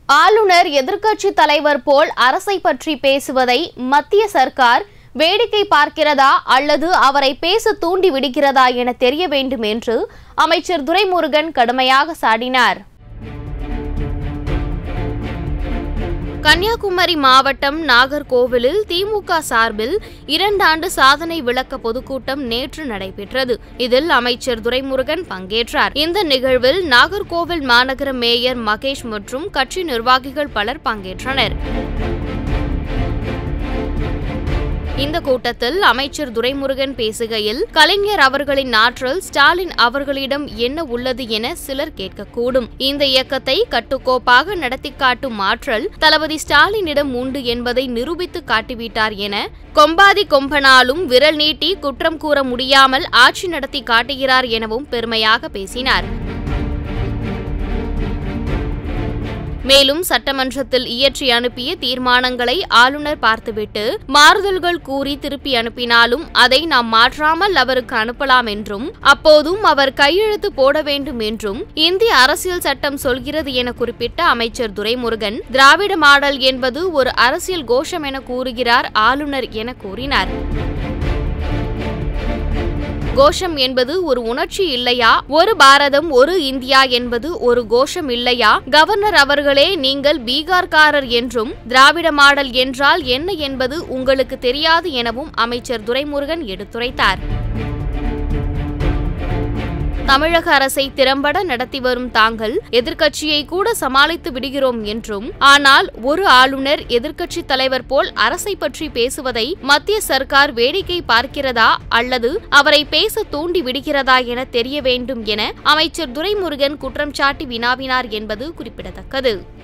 ஆளுநர் எதிர்க்கட்சி தலைவர் போல் அரசை பற்றி பேசுவதை மத்திய சர்க்கார் வேடிக்கை பார்க்கிறதா அல்லது அவரை பேச தூண்டி விடுகிறதா என தெரிய வேண்டும் என்று அமைச்சர் துரைமுருகன் கடுமையாக சாடினார் கன்னியாகுமரி மாவட்டம் நாகர்கோவிலில் திமுக சார்பில் இரண்டாண்டு சாதனை விளக்க பொதுக்கூட்டம் நேற்று நடைபெற்றது இதில் அமைச்சர் துரைமுருகன் பங்கேற்றார் இந்த நிகழ்வில் நாகர்கோவில் மாநகர மேயர் மகேஷ் மற்றும் கட்சி நிர்வாகிகள் பலர் பங்கேற்றனர் இந்த கூட்டத்தில் அமைச்சர் துரைமுருகன் பேசுகையில் கலைஞர் அவர்களின் ஆற்றல் ஸ்டாலின் அவர்களிடம் என்ன உள்ளது என சிலர் கேட்கக்கூடும் இந்த இயக்கத்தை கட்டுக்கோப்பாக நடத்தி காட்டும் ஆற்றல் தளபதி ஸ்டாலினிடம் உண்டு என்பதை நிரூபித்து காட்டிவிட்டார் என கொம்பாதி கொம்பனாலும் விரல் நீட்டி குற்றம் கூற முடியாமல் ஆட்சி நடத்தி காட்டுகிறார் எனவும் பெருமையாக பேசினார் மேலும் சட்டமன்றத்தில் இயற்றி அனுப்பிய தீர்மானங்களை ஆளுநர் பார்த்துவிட்டு மாறுதல்கள் கூறி திருப்பி அனுப்பினாலும் அதை நாம் மாற்றாமல் அவருக்கு அனுப்பலாம் என்றும் அப்போதும் அவர் கையெழுத்து போட வேண்டும் என்றும் இந்திய அரசியல் சட்டம் சொல்கிறது என குறிப்பிட்ட அமைச்சர் துரைமுருகன் திராவிட மாடல் என்பது ஒரு அரசியல் கோஷம் என கூறுகிறார் ஆளுநர் என கூறினார் கோஷம் என்பது ஒரு உணர்ச்சி இல்லையா ஒரு பாரதம் ஒரு இந்தியா என்பது ஒரு கோஷம் இல்லையா கவர்னர் அவர்களே நீங்கள் பீகார்காரர் என்றும் திராவிட மாடல் என்றால் என்ன என்பது உங்களுக்கு தெரியாது எனவும் அமைச்சர் துரைமுருகன் எடுத்துரைத்தார் தமிழக அரசை திறம்பட நடத்தி வரும் தாங்கள் எதிர்க்கட்சியை கூட சமாளித்து விடுகிறோம் என்றும் ஆனால் ஒரு ஆளுநர் எதிர்க்கட்சி தலைவர் போல் அரசை பற்றி பேசுவதை மத்திய சர்க்கார் வேடிக்கை பார்க்கிறதா அல்லது அவரை பேச தூண்டி விடுகிறதா என தெரிய வேண்டும் என அமைச்சர் துரைமுருகன் குற்றம் சாட்டி வினாவினார் என்பது குறிப்பிடத்தக்கது